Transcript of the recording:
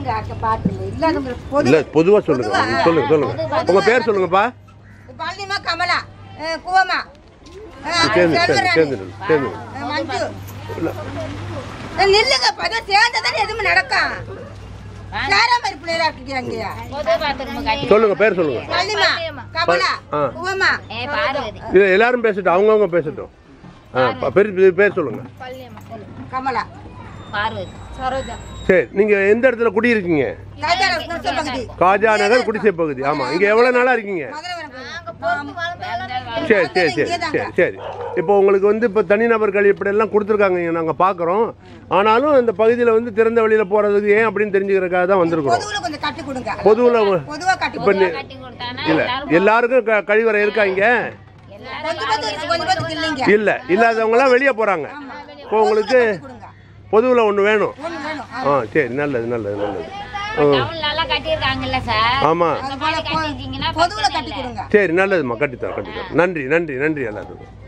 இல்லாதவங்க அக்க பாட்டுங்க இல்லாதவங்க பொது இல்லை பொதுவாக சொல்லுங்க சொல்லுங்க சொல்லுங்க உங்கள் பேர் சொல்லுங்கப்பா பழனிமா கமலா அஹ், குவமா அஹ், சேர்ந்து சேர்ந்து செல்வராணி, சேர்ந்து சேர்ந்து அஹ், மஞ்சு இல்லை அஹ், நில்லுங்க பதம் சேர்ந்ததானே எதுவுமே நடக்கும் சேராம பிள்ளைகளா இருக்கீங்க பொது பாத்ரூம் கட்டி சொல்லுங்க பேர் சொல்லுங்க பழனிமா கமலா ஆ. குவமா ஏ பார்வதி இல்லை எல்லாரும் பேசட்டும் அவங்கவுங்க பேசட்டும் ஆ ப- பெரிய பேர் சொல்லுங்க கமலா பார்வதி சரோஜா சரி நீங்கள் எந்த இடத்துல குடியிருக்கீங்க ராஜா குடிசை பகுதி காஜா நகர் குடிசை பகுதி ஆமாம் இங்கே எவ்வளோ நாளாக இருக்கீங்க சரி சரி சரி சரி சரி இப்போ உங்களுக்கு வந்து இப்போ தனிநபர் கழிப்பறை எல்லாம் கொடுத்துருக்காங்க நாங்கள் பார்க்குறோம் ஆனாலும் இந்த பகுதியில் வந்து திறந்த வெளியில் போகிறதுக்கு ஏன் அப்படின்னு தெரிஞ்சுக்கிறதுக்காக தான் வந்திருக்கிறோம் பொதுவுல கொஞ்சம் கட்டி கொடுங்க பொதுவில் பொதுவா கட்டி இப்போ கொடுங்க கட்டி கொடுத்தானா இல்லை எல்லாருக்கும் க கழிவறை இருக்கா இங்கே கொஞ்சம் பேத்துக்கு கொஞ்சம் பேத்துக்கு இல்லைங்க இல்லை இல்லாதவங்களாம் வெளியே போகிறாங்க இப்போ உங்களுக்கு கொடுங்க பொதுவில் ஒன்று வேணும் ஒண்ணு வேணும் ஆ சரி நல்லது நல்லது நல்லது டவுன்ல எல்லாம் கட்டியிருக்காங்கல்ல சார் ஆமாம் அந்த மாதிரி கட்டிட்டீங்கன்னா பொதுவுல கட்டி கொடுங்க சரி நல்லதும்மா கட்டித்தரோம் கட்டித்தரோம் நன்றி நன்றி நன்றி எல்லாத்துக்கும்